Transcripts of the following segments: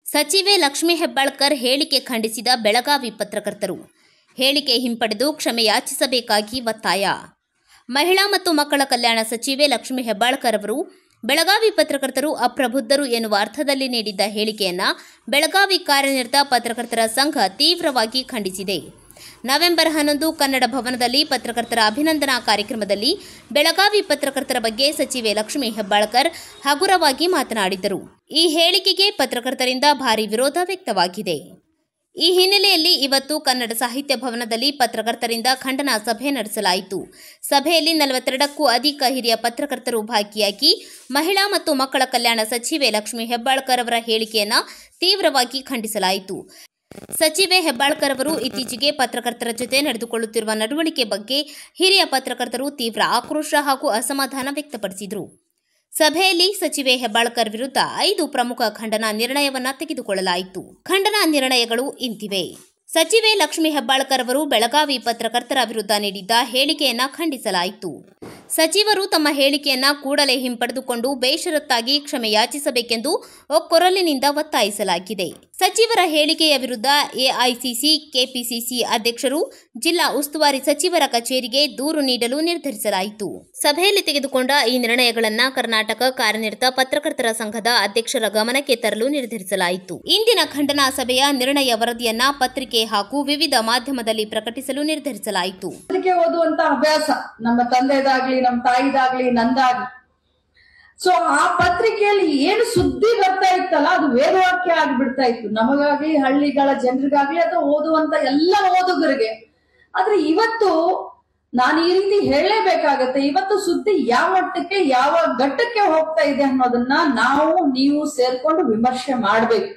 ಸಚಿವೆ ಲಕ್ಷ್ಮೀ ಹೆಬ್ಬಾಳ್ಕರ್ ಹೇಳಿಕೆ ಖಂಡಿಸಿದ ಬೆಳಗಾವಿ ಪತ್ರಕರ್ತರು ಹೇಳಿಕೆ ಹಿಂಪಡೆದು ಕ್ಷಮೆ ಯಾಚಿಸಬೇಕಾಗಿ ಒತ್ತಾಯ ಮಹಿಳಾ ಮತ್ತು ಮಕ್ಕಳ ಕಲ್ಯಾಣ ಸಚಿವೆ ಲಕ್ಷ್ಮೀ ಹೆಬ್ಬಾಳ್ಕರ್ ಅವರು ಬೆಳಗಾವಿ ಪತ್ರಕರ್ತರು ಅಪ್ರಬುದ್ಧರು ಎನ್ನುವ ಅರ್ಥದಲ್ಲಿ ನೀಡಿದ್ದ ಹೇಳಿಕೆಯನ್ನ ಬೆಳಗಾವಿ ಕಾರ್ಯನಿರತ ಪತ್ರಕರ್ತರ ಸಂಘ ತೀವ್ರವಾಗಿ ಖಂಡಿಸಿದೆ ನವೆಂಬರ್ ಹನ್ನೊಂದು ಕನ್ನಡ ಭವನದಲ್ಲಿ ಪತ್ರಕರ್ತರ ಅಭಿನಂದನಾ ಕಾರ್ಯಕ್ರಮದಲ್ಲಿ ಬೆಳಗಾವಿ ಪತ್ರಕರ್ತರ ಬಗ್ಗೆ ಸಚಿವೆ ಲಕ್ಷ್ಮೀ ಹೆಬ್ಬಾಳ್ಕರ್ ಹಗುರವಾಗಿ ಮಾತನಾಡಿದರು ಈ ಹೇಳಿಕೆಗೆ ಪತ್ರಕರ್ತರಿಂದ ಭಾರಿ ವಿರೋಧ ವ್ಯಕ್ತವಾಗಿದೆ ಈ ಹಿನ್ನೆಲೆಯಲ್ಲಿ ಇವತ್ತು ಕನ್ನಡ ಸಾಹಿತ್ಯ ಭವನದಲ್ಲಿ ಪತ್ರಕರ್ತರಿಂದ ಖಂಡನಾ ಸಭೆ ನಡೆಸಲಾಯಿತು ಸಭೆಯಲ್ಲಿ ನಲವತ್ತೆರಡಕ್ಕೂ ಅಧಿಕ ಹಿರಿಯ ಪತ್ರಕರ್ತರು ಭಾಗಿಯಾಗಿ ಮಹಿಳಾ ಮತ್ತು ಮಕ್ಕಳ ಕಲ್ಯಾಣ ಸಚಿವೆ ಲಕ್ಷ್ಮೀ ಹೆಬ್ಬಾಳ್ಕರ್ ಅವರ ಹೇಳಿಕೆಯನ್ನ ತೀವ್ರವಾಗಿ ಖಂಡಿಸಲಾಯಿತು ಸಚಿವೆ ಹೆಬ್ಬಾಳ್ಕರ್ ಅವರು ಇತ್ತೀಚೆಗೆ ಪತ್ರಕರ್ತರ ಜೊತೆ ನಡೆದುಕೊಳ್ಳುತ್ತಿರುವ ನಡವಳಿಕೆ ಬಗ್ಗೆ ಹಿರಿಯ ಪತ್ರಕರ್ತರು ತೀವ್ರ ಆಕ್ರೋಶ ಹಾಗೂ ಅಸಮಾಧಾನ ವ್ಯಕ್ತಪಡಿಸಿದರು ಸಭೆಯಲ್ಲಿ ಸಚಿವೆ ಹೆಬ್ಬಾಳ್ಕರ್ ವಿರುದ್ಧ ಐದು ಪ್ರಮುಖ ಖಂಡನಾ ನಿರ್ಣಯವನ್ನ ತೆಗೆದುಕೊಳ್ಳಲಾಯಿತು ಖಂಡನಾ ನಿರ್ಣಯಗಳು ಇಂತಿವೆ ಸಚಿವೆ ಲಕ್ಷ್ಮೀ ಹೆಬ್ಬಾಳ್ಕರ್ ಅವರು ಬೆಳಗಾವಿ ಪತ್ರಕರ್ತರ ವಿರುದ್ಧ ನೀಡಿದ್ದ ಹೇಳಿಕೆಯನ್ನ ಖಂಡಿಸಲಾಯಿತು ಸಚಿವರು ತಮ್ಮ ಹೇಳಿಕೆಯನ್ನ ಕೂಡಲೇ ಹಿಂಪಡೆದುಕೊಂಡು ಬೇಷರತ್ತಾಗಿ ಕ್ಷಮೆ ಯಾಚಿಸಬೇಕೆಂದು ಒಕ್ಕೊರಲಿನಿಂದ ಒತ್ತಾಯಿಸಲಾಗಿದೆ ಸಚಿವರ ಹೇಳಿಕೆಯ ವಿರುದ್ಧ ಎಐಸಿಸಿ ಕೆಪಿಸಿಸಿ ಅಧ್ಯಕ್ಷರು ಜಿಲ್ಲಾ ಉಸ್ತುವಾರಿ ಸಚಿವರ ಕಚೇರಿಗೆ ದೂರು ನೀಡಲು ನಿರ್ಧರಿಸಲಾಯಿತು ಸಭೆಯಲ್ಲಿ ತೆಗೆದುಕೊಂಡ ಈ ನಿರ್ಣಯಗಳನ್ನ ಕರ್ನಾಟಕ ಕಾರ್ಯನಿರತ ಪತ್ರಕರ್ತರ ಸಂಘದ ಅಧ್ಯಕ್ಷರ ಗಮನಕ್ಕೆ ತರಲು ನಿರ್ಧರಿಸಲಾಯಿತು ಇಂದಿನ ಖಂಡನಾ ಸಭೆಯ ನಿರ್ಣಯ ವರದಿಯನ್ನ ಪತ್ರಿಕೆ ಹಾಗೂ ವಿವಿಧ ಮಾಧ್ಯಮದಲ್ಲಿ ಪ್ರಕಟಿಸಲು ನಿರ್ಧರಿಸಲಾಯಿತು ಪತ್ರಿಕೆ ಓದುವಂತ ಅಭ್ಯಾಸ ನಮ್ಮ ತಂದೆದಾಗ್ಲಿ ನಮ್ಮ ತಾಯಿದಾಗ್ಲಿ ನಂದಾಗ್ಲಿ ಸೊ ಆ ಪತ್ರಿಕೆಯಲ್ಲಿ ಏನು ಸುದ್ದಿ ಬರ್ತಾ ಇತ್ತಲ್ಲ ಅದು ವೇದವಾಕ್ಯ ಆಗ್ಬಿಡ್ತಾ ಇತ್ತು ನಮಗಾಗ್ಲಿ ಹಳ್ಳಿಗಳ ಜನರಿಗಾಗ್ಲಿ ಅಥವಾ ಓದುವಂತ ಎಲ್ಲ ಓದುಗರಿಗೆ ಆದ್ರೆ ಇವತ್ತು ನಾನು ಈ ರೀತಿ ಹೇಳಲೇಬೇಕಾಗತ್ತೆ ಇವತ್ತು ಸುದ್ದಿ ಯಾವ ಮಟ್ಟಕ್ಕೆ ಯಾವ ಘಟ್ಟಕ್ಕೆ ಹೋಗ್ತಾ ಇದೆ ಅನ್ನೋದನ್ನ ನಾವು ನೀವು ಸೇರ್ಕೊಂಡು ವಿಮರ್ಶೆ ಮಾಡ್ಬೇಕು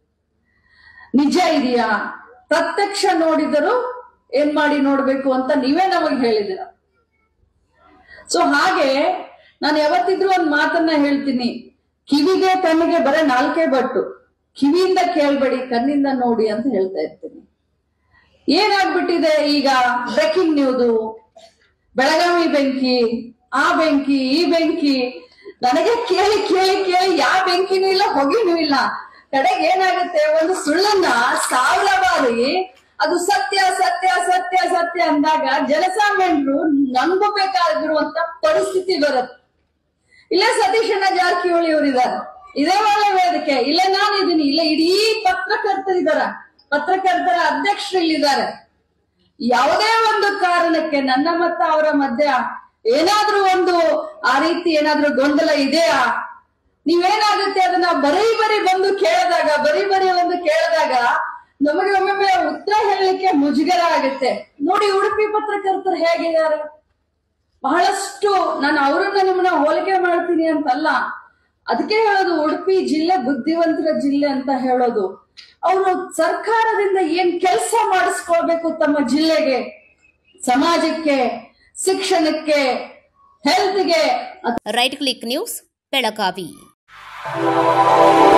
ನಿಜ ಇದೆಯಾ ಪ್ರತ್ಯಕ್ಷ ನೋಡಿದರೂ ಏನ್ ಮಾಡಿ ನೋಡ್ಬೇಕು ಅಂತ ನೀವೇ ನಮಗೆ ಹೇಳಿದಿರ ಸೊ ಹಾಗೆ ನಾನು ಯಾವತ್ತಿದ್ರೂ ಒಂದ್ ಮಾತನ್ನ ಹೇಳ್ತೀನಿ ಕಿವಿಗೆ ಕಣ್ಣಿಗೆ ಬರೀ ನಾಲ್ಕೇ ಬಟ್ಟು ಕಿವಿಯಿಂದ ಕೇಳ್ಬೇಡಿ ಕಣ್ಣಿಂದ ನೋಡಿ ಅಂತ ಹೇಳ್ತಾ ಇರ್ತೀನಿ ಏನಾಗ್ಬಿಟ್ಟಿದೆ ಈಗ ಬ್ರೇಕಿಂಗ್ ನ್ಯೂದು ಬೆಳಗಾವಿ ಬೆಂಕಿ ಆ ಬೆಂಕಿ ಈ ಬೆಂಕಿ ನನಗೆ ಕೇಳಿ ಕೇಳಿ ಕೇಳಿ ಯಾವ ಬೆಂಕಿನೂ ಇಲ್ಲ ಹೊಗೆನೂ ಇಲ್ಲ ಕಡೆಗೆ ಏನಾಗುತ್ತೆ ಒಂದು ಸುಳ್ಳನ್ನ ಸಾವಿರ ಬಾರಿ ಅದು ಸತ್ಯ ಸತ್ಯ ಸತ್ಯ ಸತ್ಯ ಅಂದಾಗ ಜನಸಾಮಾನ್ಯರು ನಂಬಬೇಕಾಗಿರುವಂತ ಪರಿಸ್ಥಿತಿ ಬರುತ್ತೆ ಇಲ್ಲೇ ಸತೀಶಣ್ಣ ಜಾರಕಿಹೊಳಿ ಅವರಿದ್ದಾರೆ ಇದೇ ಒಳ್ಳೆ ವೇದಿಕೆ ಇಲ್ಲೇ ನಾನಿದ್ದೀನಿ ಇಲ್ಲ ಇಡೀ ಪತ್ರಕರ್ತರಿದಾರ ಪತ್ರಕರ್ತರ ಅಧ್ಯಕ್ಷರು ಇಲ್ಲಿದ್ದಾರೆ ಯಾವುದೇ ಒಂದು ಕಾರಣಕ್ಕೆ ನನ್ನ ಮತ್ತು ಅವರ ಮಧ್ಯ ಏನಾದ್ರೂ ಒಂದು ಆ ರೀತಿ ಏನಾದ್ರೂ ಗೊಂದಲ ಇದೆಯಾ ನೀವೇನಾಗುತ್ತೆ ಅದನ್ನ ಬರೀ ಬರೀ ಬಂದು ಕೇಳಿದಾಗ ಬರೀ ಬರೀ ಒಂದು ಕೇಳಿದಾಗ ನಮಗೆ ಒಮ್ಮೊಮ್ಮೆ ಉತ್ತರ ಹೇಳಲಿಕ್ಕೆ ಮುಜುಗರ ಆಗುತ್ತೆ ನೋಡಿ ಉಡುಪಿ ಪತ್ರಕರ್ತರು ಹೇಗಿದ್ದಾರೆ ಬಹಳಷ್ಟು ನಾನು ಅವರನ್ನ ನಿಮ್ಮನ್ನ ಹೋಲಿಕೆ ಮಾಡ್ತೀನಿ ಅಂತಲ್ಲ ಅದಕ್ಕೆ ಹೇಳೋದು ಉಡುಪಿ ಜಿಲ್ಲೆ ಬುದ್ಧಿವಂತರ ಜಿಲ್ಲೆ ಅಂತ ಹೇಳೋದು ಅವರು ಸರ್ಕಾರದಿಂದ ಏನ್ ಕೆಲಸ ಮಾಡಿಸ್ಕೊಳ್ಬೇಕು ತಮ್ಮ ಜಿಲ್ಲೆಗೆ ಸಮಾಜಕ್ಕೆ ಶಿಕ್ಷಣಕ್ಕೆ ಹೆಲ್ತ್ಗೆ ರೈಟ್ ಕ್ಲಿಕ್ ನ್ಯೂಸ್ ಬೆಳಗಾವಿ